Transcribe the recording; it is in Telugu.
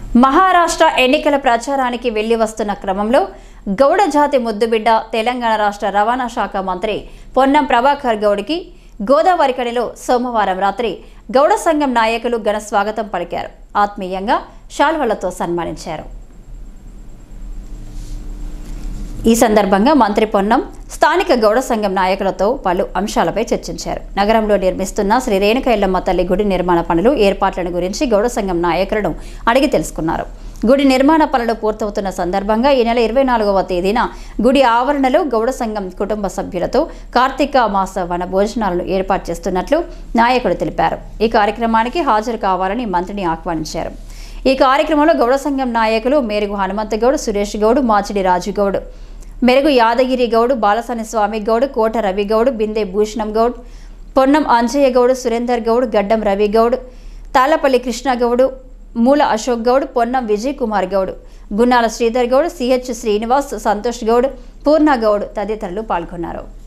మహారాష్ట్ర ఎన్నికల ప్రచారానికి వెళ్లి వస్తున్న క్రమంలో గౌడ జాతి ముద్దుబిడ్డ తెలంగాణ రాష్ట్ర రవాణా శాఖ మంత్రి పొన్నం ప్రభాకర్ గౌడ్కి గోదావరికడిలో సోమవారం రాత్రి గౌడ సంఘం నాయకులు ఘన స్వాగతం పలికారు ఆత్మీయంగా శాల్వలతో సన్మానించారు ఈ సందర్భంగా మంత్రి పొన్నం స్థానిక గౌడ సంఘం నాయకులతో పలు అంశాలపై చర్చించారు నగరంలో నిర్మిస్తున్న శ్రీ రేణుక ఎల్లమ్మ తల్లి గుడి నిర్మాణ పనులు ఏర్పాట్లను గురించి గౌడ సంఘం నాయకులను అడిగి తెలుసుకున్నారు గుడి నిర్మాణ పనులు పూర్తవుతున్న సందర్భంగా ఈ నెల ఇరవై నాలుగవ తేదీన గుడి ఆవరణలో గౌడ సంఘం కుటుంబ సభ్యులతో కార్తీక మాస వన భోజనాలను ఏర్పాటు చేస్తున్నట్లు నాయకుడు తెలిపారు ఈ కార్యక్రమానికి హాజరు కావాలని మంత్రిని ఆహ్వానించారు ఈ కార్యక్రమంలో గౌడ సంఘం నాయకులు మేరుగు హనుమంతగౌడ్ సురేష్ గౌడ్ మాచిడి రాజుగౌడ్ మెరుగు యాదగిరి గౌడ్ బాలసాని స్వామి గౌడ్ కోట రవి గౌడ్ బిందె భూషణం గౌడ్ పొన్నం అంజయ్య గౌడ్ సురేందర్ గౌడ్ గడ్డం రవి గౌడ్ తాళ్లపల్లి కృష్ణ గౌడ్ మూల అశోక్ గౌడ్ పొన్నం విజయ్ కుమార్ గౌడ్ గున్నాల శ్రీధర్ గౌడ్ సిహెచ్ శ్రీనివాస్ సంతోష్ గౌడ్ పూర్ణ గౌడ్ తదితరులు పాల్గొన్నారు